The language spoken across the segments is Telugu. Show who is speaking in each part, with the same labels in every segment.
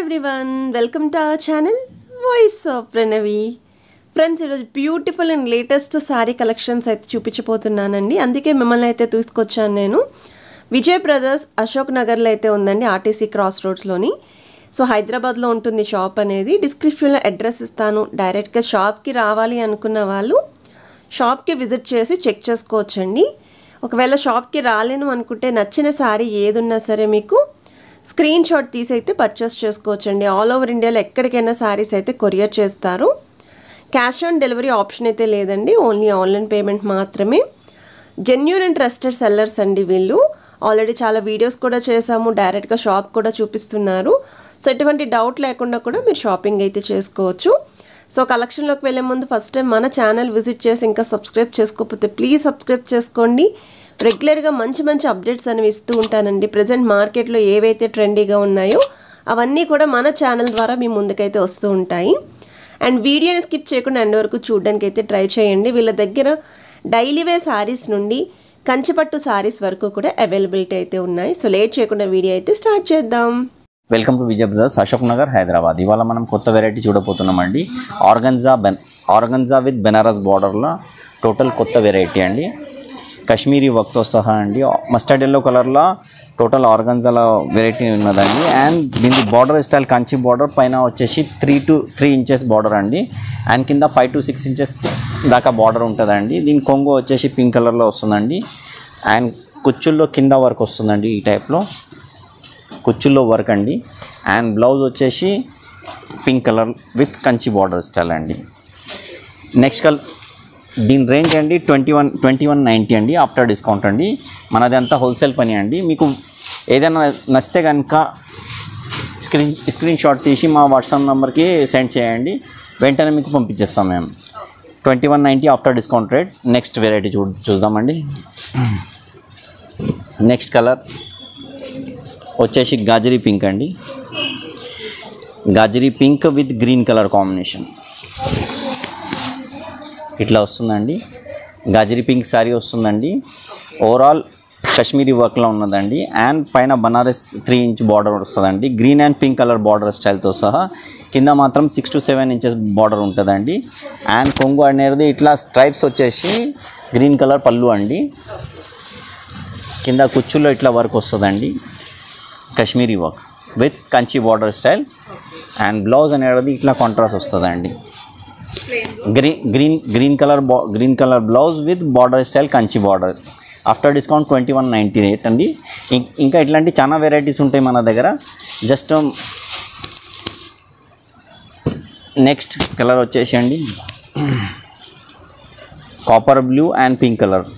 Speaker 1: everyone welcome to our channel voice of Pranavi friends ఈరోజు beautiful and latest saree collections అయితే చూపించబోతున్నానండి అందుకే మిమ్మల్ని అయితే తీసుకొచ్చాను నేను విజయ్ బ్రదర్స్ అశోక్ నగర్లో అయితే ఉందండి ఆర్టీసీ క్రాస్ రోడ్స్లోని సో హైదరాబాద్లో ఉంటుంది షాప్ అనేది డిస్క్రిప్షన్లో అడ్రస్ ఇస్తాను డైరెక్ట్గా షాప్కి రావాలి అనుకున్న వాళ్ళు షాప్కి విజిట్ చేసి చెక్ చేసుకోవచ్చండి ఒకవేళ షాప్కి రాలేను అనుకుంటే నచ్చిన శారీ ఏదున్నా సరే మీకు స్క్రీన్ షాట్ తీసి అయితే పర్చేస్ చేసుకోవచ్చండి ఆల్ ఓవర్ ఇండియాలో ఎక్కడికైనా శారీస్ అయితే కొరియర్ చేస్తారు క్యాష్ ఆన్ డెలివరీ ఆప్షన్ అయితే లేదండి ఓన్లీ ఆన్లైన్ పేమెంట్ మాత్రమే జెన్యూన్ అండ్ ట్రస్టెడ్ సెల్లర్స్ అండి వీళ్ళు ఆల్రెడీ చాలా వీడియోస్ కూడా చేశాము డైరెక్ట్గా షాప్ కూడా చూపిస్తున్నారు సో ఎటువంటి డౌట్ లేకుండా కూడా మీరు షాపింగ్ అయితే చేసుకోవచ్చు సో కలెక్షన్లోకి వెళ్ళే ముందు ఫస్ట్ టైం మన ఛానల్ విజిట్ చేసి ఇంకా సబ్స్క్రైబ్ చేసుకోకపోతే ప్లీజ్ సబ్స్క్రైబ్ చేసుకోండి రెగ్యులర్గా మంచి మంచి అప్డేట్స్ అనేవి ఇస్తూ ఉంటానండి ప్రజెంట్ మార్కెట్లో ఏవైతే ట్రెండీగా ఉన్నాయో అవన్నీ కూడా మన ఛానల్ ద్వారా మీ ముందుకైతే వస్తూ ఉంటాయి అండ్ వీడియోని స్కిప్ చేయకుండా ఎండ్ వరకు చూడడానికి అయితే ట్రై చేయండి వీళ్ళ దగ్గర డైలీ వే శారీస్ నుండి కంచిపట్టు శారీస్ వరకు కూడా అవైలబిలిటీ అయితే ఉన్నాయి సో లేట్ చేయకుండా వీడియో అయితే స్టార్ట్ చేద్దాం
Speaker 2: welcome to Vijay brothers Ashok Nagar Hyderabad ఇవాళ మనం కొత్త వెరైటీ చూడబోతున్నామండి ఆర్గన్జా బెన్ ఆర్గన్జా విత్ బెనారస్ బార్డర్లో టోటల్ కొత్త వెరైటీ అండి కాశ్మీరీ వర్క్తో సహా అండి మస్టర్డ్ ఎల్లో కలర్లో టోటల్ ఆర్గన్జాల వెరైటీ ఉన్నదండి అండ్ దీని బార్డర్ స్టైల్ కంచి బార్డర్ పైన వచ్చేసి three to three inches border అండి అండ్ కింద ఫైవ్ టు సిక్స్ ఇంచెస్ దాకా బార్డర్ ఉంటుందండి దీని కొంగు వచ్చేసి పింక్ కలర్లో వస్తుందండి అండ్ కుచ్చుల్లో కింద వర్క్ వస్తుందండి ఈ టైప్లో కుచ్చుల్లో వర్క్ అండి అండ్ బ్లౌజ్ వచ్చేసి pink colour with Kanchi border style అండి నెక్స్ట్ కల్ దీని రేంజ్ అండి twenty one twenty one ninety అండి ఆఫ్టర్ డిస్కౌంట్ అండి మనది అంతా హోల్సేల్ పని అండి మీకు ఏదైనా నచ్చితే కనుక స్క్రీన్ స్క్రీన్ షాట్ తీసి మా వాట్సాప్ నెంబర్కి సెండ్ చేయండి వెంటనే మీకు పంపించేస్తాం మేము twenty one ninety after discount rate next variety చూ చూద్దామండి నెక్స్ట్ కలర్ వచ్చేసి గాజరీ పింక్ అండి గాజరీ pink with green colour combination ఇట్లా వస్తుందండి గాజరీ పింక్ శారీ వస్తుందండి ఓవరాల్ కాశ్మీరీ వర్క్లో ఉన్నదండి అండ్ పైన బనారస్ త్రీ ఇంచ్ బార్డర్ వస్తుందండి green and pink colour border స్టైల్తో సహా కింద మాత్రం six to seven inches border ఉంటుందండి అండ్ కొంగు అనేది ఇట్లా స్ట్రైప్స్ వచ్చేసి గ్రీన్ కలర్ పళ్ళు అండి కింద కుచ్చుల్లో ఇట్లా వర్క్ వస్తుందండి Kashmiri work with Kanchi border style and blouse అనేది ఇట్లా కాంట్రాస్ట్ వస్తుందండి గ్రీన్ గ్రీన్ గ్రీన్ కలర్ బా green colour blouse with border style Kanchi border after discount twenty one ninety eight అండి ఇం- ఇంకా ఇట్లాంటి చాలా వెరైటీస్ ఉంటాయి మన దగ్గర జస్ట్ నెక్స్ట్ కలర్ వచ్చేసి అండి copper blue and pink colour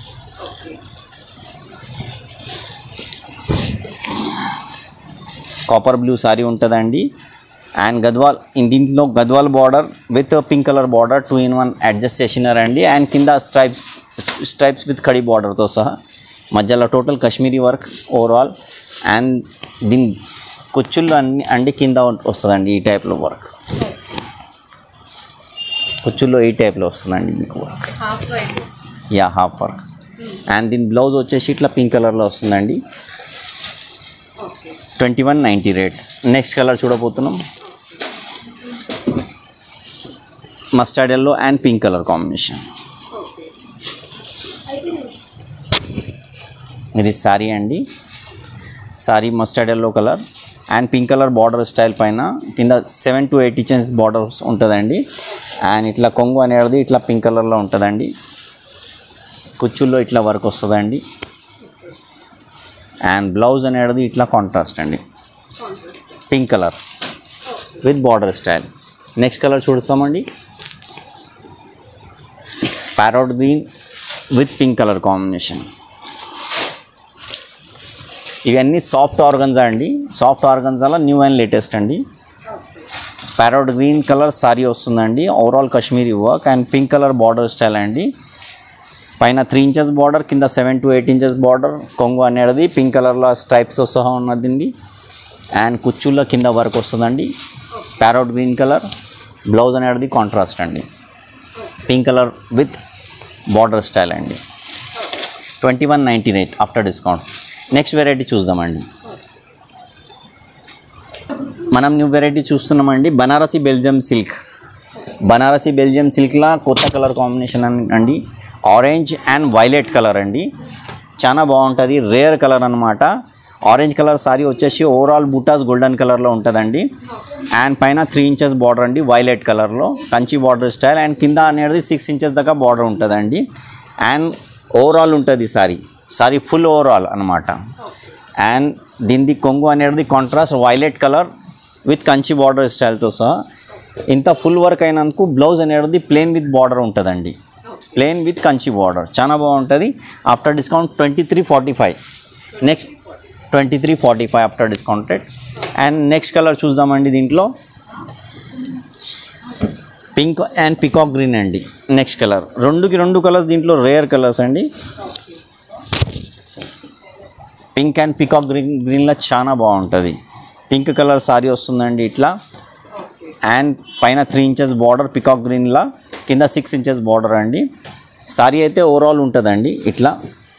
Speaker 2: copper blue sari ఉంటుందండి అండ్ గద్వాల్ ఇన్ దీంట్లో Gadwal border with pink colour border two in one adjust చేసినారండి అండ్ కింద స్ట్రైప్ స్ట్రైప్స్ విత్ కడి బార్డర్తో సహా మధ్యలో total Kashmiri work overall and దీని కుచ్చుళ్ళు అన్ని అండి కింద వస్తుందండి ఈ టైప్లో వర్క్ కుచ్చుల్లో ఈ టైప్లో వస్తుందండి మీకు work yeah half work and దీని బ్లౌజ్ వచ్చేసి ఇట్లా పింక్ కలర్లో వస్తుందండి twenty one ninety rate next colour చూడబోతున్నాం mustard yellow and pink colour combination ఇది సారీ అండి sari mustard yellow colour and pink colour border style పైన కింద seven to eight inches borders ఉంటుందండి అండ్ ఇట్లా కొంగు అనేది ఇట్లా పింక్ కలర్లో ఉంటుందండి కుచ్చుల్లో ఇట్లా వర్క్ వస్తుందండి అండ్ బ్లౌజ్ అనేది ఇట్లా కాంట్రాస్ట్ అండి pink colour with border style next colour చూస్తామండి parrot green with pink colour combination ఇవన్నీ సాఫ్ట్ ఆర్గన్జా అండి సాఫ్ట్ ఆర్గన్జాలో న్యూ అండ్ లేటెస్ట్ అండి ప్యారోట్ గ్రీన్ కలర్ సారీ వస్తుందండి overall Kashmiri work and pink colour border style అండి పైన త్రీ ఇంచెస్ బార్డర్ కింద seven to eight inches border కొంగు అనేది పింక్ కలర్లో స్ట్రైప్స్తో సహా ఉన్నదండి అండ్ కుచ్చుల్లో కింద వర్క్ వస్తుందండి ప్యారోట్ గ్రీన్ కలర్ బ్లౌజ్ అనేది కాంట్రాస్ట్ అండి pink colour with border style అండి twenty one ninety eight after discount next variety చూద్దామండి మనం న్యూ వెరైటీ చూస్తున్నామండి Banarasi Belgium silk Banarasi Belgium సిల్క్లా కొత్త కలర్ కాంబినేషన్ అన్- అండి ఆరెంజ్ అండ్ వైలెట్ కలర్ అండి చాలా బాగుంటుంది రేర్ కలర్ అనమాట ఆరెంజ్ కలర్ సారీ వచ్చేసి ఓవరాల్ బూటాస్ గోల్డెన్ కలర్లో ఉంటుందండి అండ్ పైన త్రీ ఇంచెస్ బార్డర్ అండి వైలెట్ కలర్లో కంచి బార్డర్ స్టైల్ అండ్ కింద అనేది సిక్స్ ఇంచెస్ దాకా బార్డర్ ఉంటుందండి అండ్ ఓవరాల్ ఉంటుంది సారీ సారీ ఫుల్ ఓవరాల్ అనమాట అండ్ దీనిది కొంగు అనేది contrast violet colour with Kanchi border స్టైల్తో సహా ఇంత ఫుల్ వర్క్ అయినందుకు బ్లౌజ్ అనేది ప్లేన్ విత్ బార్డర్ ఉంటుందండి ప్లేన్ విత్ కంచి బార్డర్ చాలా బాగుంటుంది after discount twenty three forty five next twenty three forty five after discounted and next colour చూద్దామండి దీంట్లో పింక్ అండ్ పికాక్ గ్రీన్ అండి నెక్స్ట్ కలర్ రెండుకి రెండు కలర్స్ దీంట్లో రేర్ కలర్స్ అండి పింక్ అండ్ పికాక్ గ్రీన్ గ్రీన్లో చాలా బాగుంటుంది పింక్ కలర్ సారీ వస్తుందండి ఇట్లా అండ్ పైన త్రీ ఇంచెస్ బార్డర్ పికాక్ గ్రీన్లా కింద సిక్స్ ఇంచెస్ బార్డర్ అండి సారీ అయితే ఓవరాల్ ఉంటుందండి ఇట్లా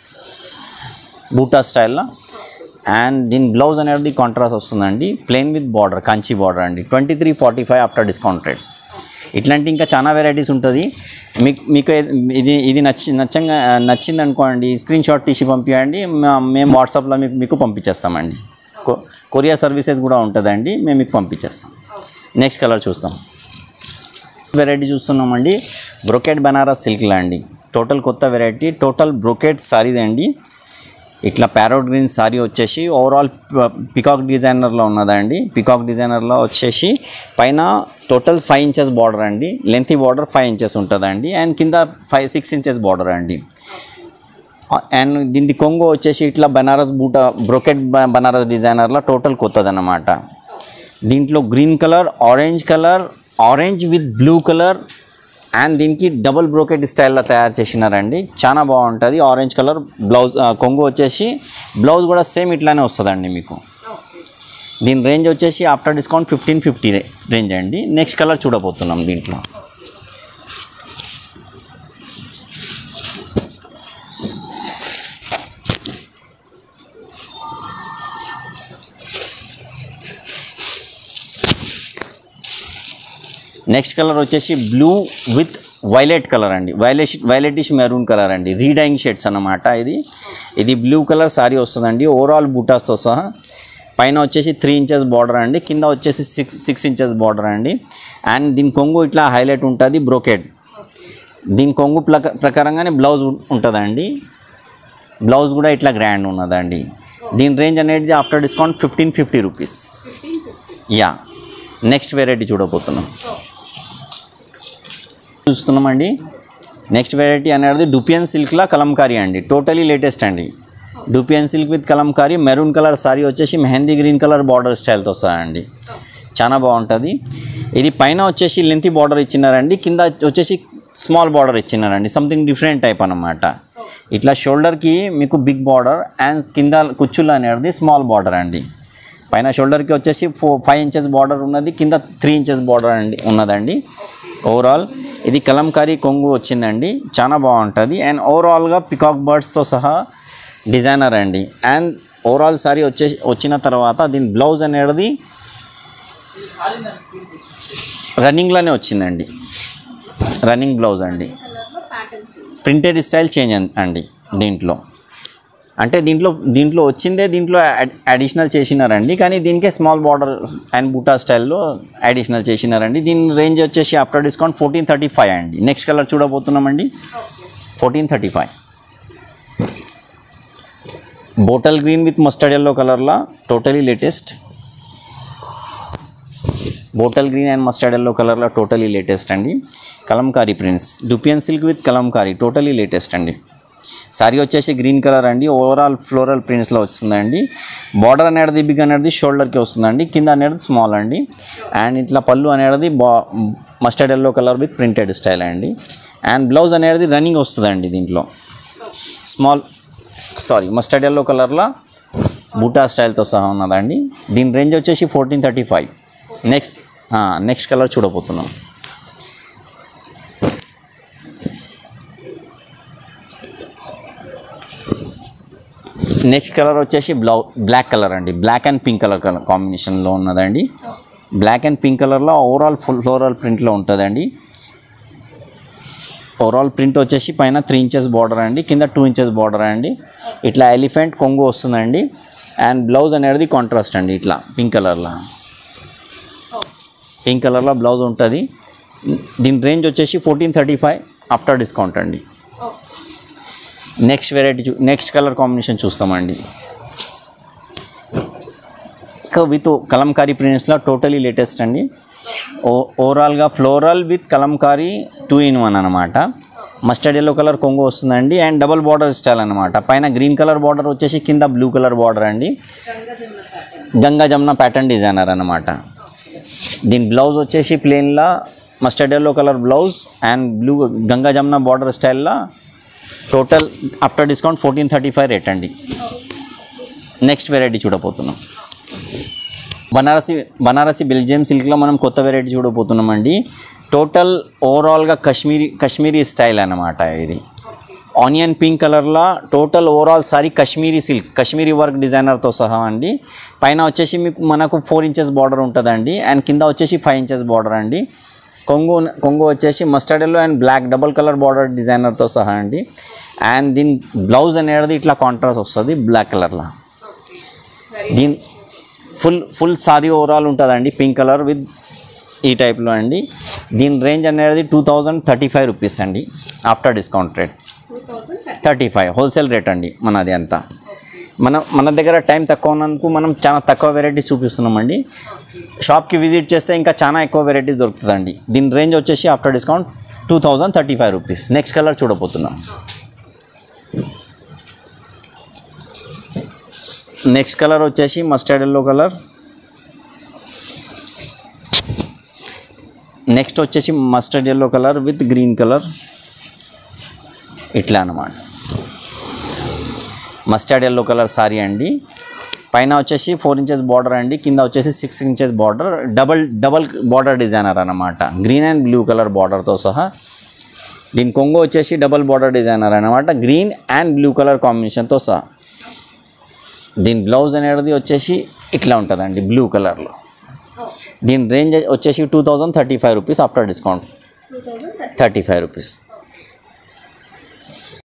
Speaker 2: బూటా స్టైల్లో అండ్ దీని బ్లౌజ్ అనేది కాంట్రాస్ట్ వస్తుందండి plain with border Kanchi border అండి twenty three forty five after discount rate ఇట్లాంటి ఇంకా చాలా వెరైటీస్ ఉంటుంది మీకు మీకు ఏ- ఇది ఇది నచ్చి నచ్చంగా నచ్చింది అనుకోండి స్క్రీన్ షాట్ తీసి పంపించండి మా- మేము వాట్సాప్లో మీకు మీకు పంపించేస్తామండి కొ- కొరియర్ సర్వీసెస్ కూడా ఉంటుందండి మేము మీకు పంపించేస్తాం నెక్స్ట్ కలర్ చూస్తాం వెరైటీ చూస్తున్నామండి బ్రొకెట్ బనారస్ సిల్క్లా అండి టోటల్ కొత్త వెరైటీ టోటల్ బ్రొకెట్ సారీస్ అండి ఇట్లా ప్యారోట్ గ్రీన్ సారీ వచ్చేసి ఓవరాల్ పికాక్ డిజైనర్లో ఉన్నదండి పికాక్ డిజైనర్లో వచ్చేసి పైన టోటల్ ఫైవ్ ఇంచెస్ బార్డర్ అండి లెంతీ బార్డర్ ఫైవ్ ఇంచెస్ ఉంటుందండి అండ్ కింద ఫైవ్ సిక్స్ ఇంచెస్ బార్డర్ అండి అండ్ దీని కొంగు వచ్చేసి ఇట్లా బనారస్ బూట బ్రొకెట్ బ- బనారస్ డిజైనర్లో టోటల్ కొత్తదన్నమాట దీంట్లో green colour orange colour orange with blue colour and దీనికి డబుల్ బ్రోకెట్ స్టైల్లో తయారు చేసినారండి చాలా బాగుంటుంది ఆరెంజ్ కలర్ బ్లౌజ్ ఆ, కొంగు వచ్చేసి బ్లౌజ్ కూడా సేమ్ ఇట్లానే వస్తుందండి మీకు దీని రేంజ్ వచ్చేసి after discount fifteen fifty range అండి నెక్స్ట్ కలర్ చూడబోతున్నాం దీంట్లో నెక్స్ట్ కలర్ వచ్చేసి బ్లూ విత్ వైలెట్ కలర్ అండి వైలెట్ వైలెటిష్ మెరూన్ కలర్ అండి రీడైయింగ్ షేడ్స్ అన్నమాట ఇది ఇది బ్లూ కలర్ సారీ వస్తుందండి ఓవరాల్ బూటాస్తో సహా పైన వచ్చేసి త్రీ ఇంచెస్ బార్డర్ అండి కింద వచ్చేసి సిక్స్ సిక్స్ ఇంచెస్ బార్డర్ అండి అండ్ దీని కొంగు ఇట్లా హైలైట్ ఉంటుంది బ్రోకెడ్ దీని కొంగు ప్రక ప్రకారంగానే బ్లౌజ్ ఉంటుందండి బ్లౌజ్ కూడా ఇట్లా గ్రాండ్ ఉన్నదండి దీని రేంజ్ అనేది after discount fifteen fifty rupees yeah next variety చూడబోతున్నాం చూస్తున్నామండి నెక్స్ట్ వెరైటీ అనేది డుపియన్ సిల్క్లా కలంకారీ అండి టోటలీ లేటెస్ట్ అండి dupion silk with Kalamkari maroon colour sari వచ్చేసి మెహందీ గ్రీన్ కలర్ బార్డర్ స్టైల్తో వస్తాయండి చాలా బాగుంటుంది ఇది పైన వచ్చేసి లెంతీ బార్డర్ ఇచ్చినారండి కింద వచ్చేసి స్మాల్ బార్డర్ ఇచ్చినారండి సంథింగ్ డిఫరెంట్ టైప్ అన్నమాట ఇట్లా షోల్డర్కి మీకు బిగ్ బార్డర్ అండ్ కింద కుచ్చులు అనేది స్మాల్ బార్డర్ అండి పైన షోల్డర్కి వచ్చేసి ఫో ఫైవ్ ఇంచెస్ బార్డర్ ఉన్నది కింద త్రీ ఇంచెస్ బార్డర్ అండి ఉన్నదండి ఓవరాల్ ఇది కలంకారీ కొంగు వచ్చిందండి చాలా బాగుంటుంది అండ్ ఓవరాల్గా పికాక్ బర్డ్స్తో సహా డిజైనర్ అండి అండ్ ఓవరాల్ సారీ వచ్చే వచ్చిన తర్వాత దీని బ్లౌజ్ అనేది రన్నింగ్లోనే వచ్చిందండి రన్నింగ్ బ్లౌజ్ అండి ప్రింటెడ్ స్టైల్ చేంజ్ అన్- అండి దీంట్లో అంటే దీంట్లో దీంట్లో వచ్చిందే దీంట్లో అడిషనల్ చేసినారండి కానీ దీనికే స్మాల్ బార్డర్ అండ్ బూటా స్టైల్లో అడిషనల్ చేసినారండి దీని రేంజ్ వచ్చేసి after discount fourteen thirty five అండి నెక్స్ట్ కలర్ చూడబోతున్నామండి fourteen thirty five bottle green with mustard yellow కలర్లా totally latest bottle green and mustard yellow కలర్లో టోటలీ లేటెస్ట్ అండి Kalamkari prints dupion silk with Kalamkari totally latest అండి సారీ వచ్చేసి గ్రీన్ కలర్ అండి ఓవరాల్ ఫ్లోరల్ ప్రింట్స్లో వస్తుందండి బార్డర్ అనేది బిగ్ అనేది షోల్డర్కి వస్తుందండి కింద అనేది స్మాల్ అండి అండ్ ఇట్లా పళ్ళు అనేది బా mustard yellow colour with printed style అండి అండ్ బ్లౌజ్ అనేది రన్నింగ్ వస్తుందండి దీంట్లో స్మాల్ సారీ మస్టర్డ్ ఎల్లో కలర్లో బూటా స్టైల్తో సహా ఉన్నదండి దీని రేంజ్ వచ్చేసి fourteen thirty five next next colour చూడబోతున్నాం నెక్స్ట్ కలర్ వచ్చేసి బ్లౌ బ్లాక్ కలర్ అండి black and pink colour colour కాంబినేషన్లో ఉన్నదండి బ్లాక్ అండ్ పింక్ కలర్లో ఓవరాల్ ఫుల్ ఫ్లోరల్ ప్రింట్లో ఉంటుందండి ఓవరాల్ ప్రింట్ వచ్చేసి పైన త్రీ ఇంచెస్ బార్డర్ అండి కింద టూ ఇంచెస్ బార్డర్ అండి ఇట్లా ఎలిఫెంట్ కొంగు వస్తుందండి అండ్ బ్లౌజ్ అనేది కాంట్రాస్ట్ అండి ఇట్లా పింక్ కలర్లో పింక్ కలర్లో బ్లౌజ్ ఉంటుంది దీని రేంజ్ వచ్చేసి fourteen thirty five after discount అండి నెక్స్ట్ వెరైటీ చూ నెక్స్ట్ కలర్ కాంబినేషన్ చూస్తామండి ఇంకా విత్ కలంకారీ ప్రింట్స్లో టోటలీ లేటెస్ట్ అండి ఓ ఓవరాల్గా floral with Kalamkari two in one అనమాట మస్టర్డ్ ఎల్లో కలర్ కొంగు వస్తుందండి అండ్ డబల్ బార్డర్ స్టైల్ అనమాట పైన గ్రీన్ కలర్ బార్డర్ వచ్చేసి కింద బ్లూ కలర్ బార్డర్ అండి గంగా జమున ప్యాటర్న్ డిజైనర్ అనమాట దీని బ్లౌజ్ వచ్చేసి ప్లెయిన్లో mustard yellow colour blouse and blue Ganga Jamuna border స్టైల్లో total after discount fourteen thirty five rate అండి నెక్స్ట్ వెరైటీ చూడబోతున్నాం బనారసి బనారసి బెల్జియం సిల్క్లో మనం కొత్త వెరైటీ చూడబోతున్నామండి టోటల్ ఓవరాల్గా కాశ్మీరీ కాశ్మీరీ స్టైల్ అన్నమాట ఇది ఆనియన్ పింక్ కలర్లో total overall sari Kashmiri silk Kashmiri work డిజైనర్తో సహా అండి పైన వచ్చేసి మీకు మనకు ఫోర్ ఇంచెస్ బార్డర్ ఉంటుందండి అండ్ కింద వచ్చేసి ఫైవ్ ఇంచెస్ బార్డర్ అండి కొంగు కొంగు వచ్చేసి mustard yellow and black double colour border డిజైనర్తో సహా అండి అండ్ దీని బ్లౌజ్ అనేది ఇట్లా కాంట్రాస్ట్ వస్తుంది బ్లాక్ కలర్లో దీని ఫుల్ ఫుల్ సారీ ఓవరాల్ ఉంటుందండి పింక్ కలర్ విత్ ఈ టైప్లో అండి దీని రేంజ్ అనేది two thousand thirty five rupees అండి after discount rate thirty five wholesale rate అండి మనది అంతా మన మన దగ్గర టైం తక్కువ ఉన్నందుకు మనం చాలా తక్కువ వెరైటీస్ చూపిస్తున్నామండి షాప్కి విజిట్ చేస్తే ఇంకా చాలా ఎక్కువ వెరైటీస్ దొరుకుతుందండి దీని రేంజ్ వచ్చేసి after discount two thousand thirty five rupees next colour చూడబోతున్నాం నెక్స్ట్ కలర్ వచ్చేసి మస్టర్డ్ ఎల్లో కలర్ నెక్స్ట్ వచ్చేసి mustard yellow colour with green colour ఇట్లా అన్నమాట మస్టర్డ్ ఎల్లో కలర్ సారీ అండి పైన వచ్చేసి ఫోర్ ఇంచెస్ బార్డర్ అండి కింద వచ్చేసి six inches border double double border designer అనమాట గ్రీన్ అండ్ బ్లూ కలర్ బార్డర్తో సహా దీని కొంగు వచ్చేసి డబల్ బార్డర్ డిజైనర్ అనమాట గ్రీన్ అండ్ బ్లూ కలర్ కాంబినేషన్తో సహా దీని బ్లౌజ్ అనేది వచ్చేసి ఇట్లా ఉంటుందండి బ్లూ కలర్లో దీని రేంజ్ వచ్చేసి two thousand thirty five rupees after discount thirty five rupees